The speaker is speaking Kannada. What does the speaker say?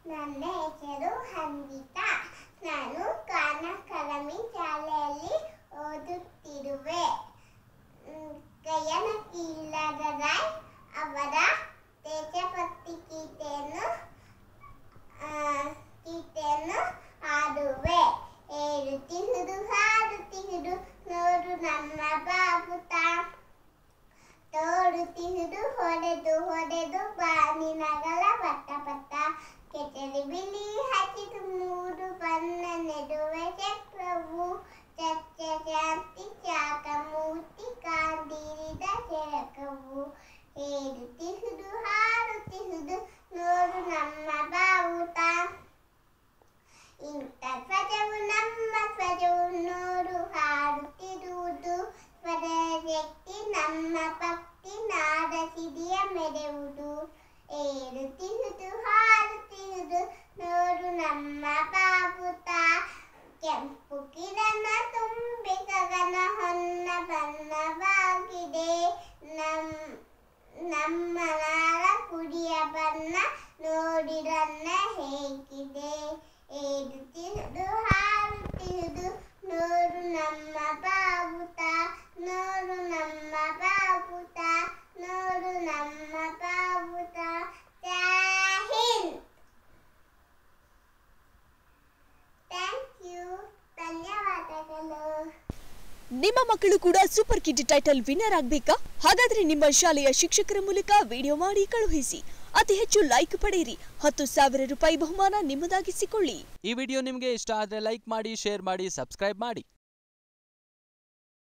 ನನ್ನ ಹೆಸರು ಹನ್ವಿತಾ ನಾನು ಕಾನ ಕಲಮಿ ಶಾಲೆಯಲ್ಲಿ ಓದುತ್ತಿರುವೆ ಮ್, ಗಯನಕ್ಕೆ ಇಲ್ಲದ ರಾಯ್ ಅವರ ದೇಶಭಕ್ತಿ ಗೀತೆಯನ್ನು ಆ, ಗೀತೆಯನ್ನು ಹಾಡುವೆ ಹೇಳುತ್ತಿರುವುದು ಹಾಡುತ್ತಿರುವುದು ನೋಡು ನಮ್ಮ ಬಾಬುತ ತೋಡುತ್ತಿರುವುದು ಹೊಡೆದು ಹೊಡೆದು ಬಾನಿನಗಳ ಪಟ್ಟ ಪಟ್ಟ ಕೆಸರಿ ಬಿಳಿ ಹಸಿರು ಮೂರು ಬಣ್ಣ ನೆಡುವೆ ಚಕ್ರವು ಚಚ್ಚ ಶಾಂತಿ ಚಾಕ ಮೂರ್ತಿ ಕಾಂದಿರಿದ ಸೆರಕವು ಹೇಳುತ್ತಿರುವುದು ಹಾಡುತ್ತಿರುವುದು ನೋಡು ನಮ್ಮ ಬಾವುಟ ಇಂಥ ಧ್ವಜವು ನಮ್ಮ ಧ್ವಜವು ನೋಡು ಹಾಡುತ್ತಿರುವುದು ಸ್ವರ ಶಕ್ತಿ ನಮ್ಮ ಭಕ್ತಿ ನಾದ ಸಿರಿಯ ಮೆರೆಯುವುದು ಏರುತ್ತಿರುವುದು ಹಾಡುತ್ತಿರುವುದು ನೋಡು ನಮ್ಮ ಬಾಬುತ ಕೆಂಪು ಕಿರಣ ತುಂಬಿ ಗಗನ ಹೊನ್ನ ಬಣ್ಣವಾಗಿದೆ ನಮ್ ನಮ್ಮ ನಾಡ ಕುಡಿಯ ಬಣ್ಣ ನೋಡಿರನ್ನ ಹೇಗಿದೆ ಏರುತ್ತಿರುವುದು ಹಾರುತ್ತಿರುವುದು ನೋಡು ನಮ್ಮ ಬಾಬುತ ನೋಡು ನಮ್ಮ ಬಾಬುತ ನೋಡು ನಮ್ಮ ಬಾಬುತ ಜೈ ಹಿಂದ್ ಥ್ಯಾಂಕ್ ಯು ಧನ್ಯವಾದಗಳು ನಿಮ್ಮ ಮಕ್ಕಳು ಕೂಡ ಸೂಪರ್ ಕಿಡ್ ಟೈಟಲ್ ವಿನ್ನರ್ ಆಗಬೇಕಾ ಹಾಗಾದ್ರೆ ನಿಮ್ಮ ಶಾಲೆಯ ಶಿಕ್ಷಕರ ಮೂಲಕ ವಿಡಿಯೋ ಮಾಡಿ ಕಳುಹಿಸಿ ಅತಿ ಹೆಚ್ಚು ಲೈಕ್ ಪಡೆಯಿರಿ ಹತ್ತು ಸಾವಿರ ರೂಪಾಯಿ ಬಹುಮಾನ ನಿಮ್ಮದಾಗಿಸಿಕೊಳ್ಳಿ ಈ ವಿಡಿಯೋ ನಿಮಗೆ ಇಷ್ಟ ಆದರೆ ಲೈಕ್ ಮಾಡಿ ಶೇರ್ ಮಾಡಿ ಸಬ್ಸ್ಕ್ರೈಬ್ ಮಾಡಿ